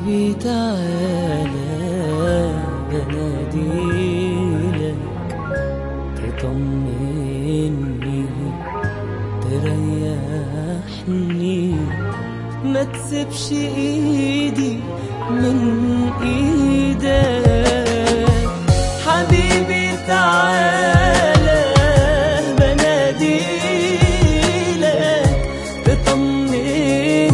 حبيبي تعالى بناديلك تطمني تريحني ما تسيبش ايدي من ايدك حبيبي تعالى بناديلك تطمني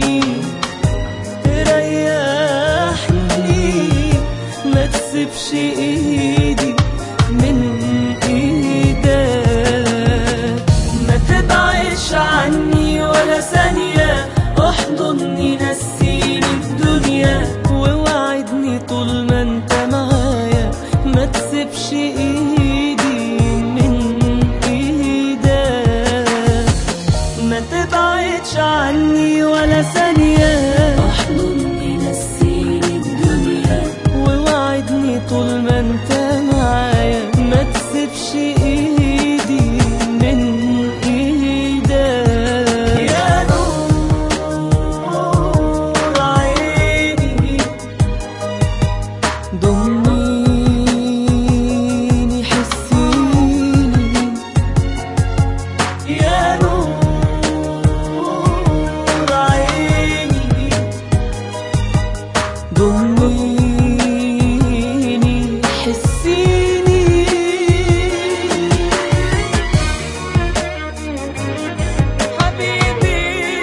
تريحني ما تسيبش ايدي من ايدك ما تبعدش عني ولا ثانية احضني نسيني الدنيا ووعدني طول ما انت معايا ما تسيبش ايدي من ايدك ما تبعدش عني ولا ثانية احضني نسيني الدنيا ووعدني طول ما انت معايا ما تسيبش ايدي من ايدك يا نور عيني ضميني حسيني يا نور عيني ضميني حسيني حبيبي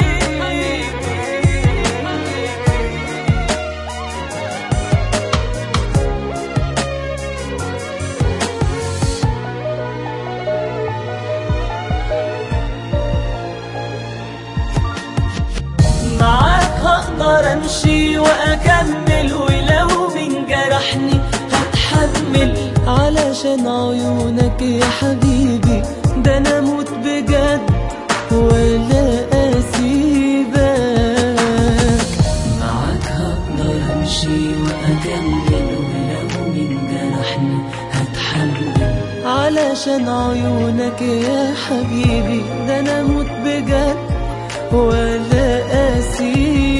معاك هقدر امشي واكمل ولو من جرحني هتحمل علشان عيونك يا حبيبي ده انا اموت بجد ولا اسيبك معاك هقدر امشي واكمل ولو من جرحني هتحمل علشان عيونك يا حبيبي ده انا اموت بجد ولا اسيبك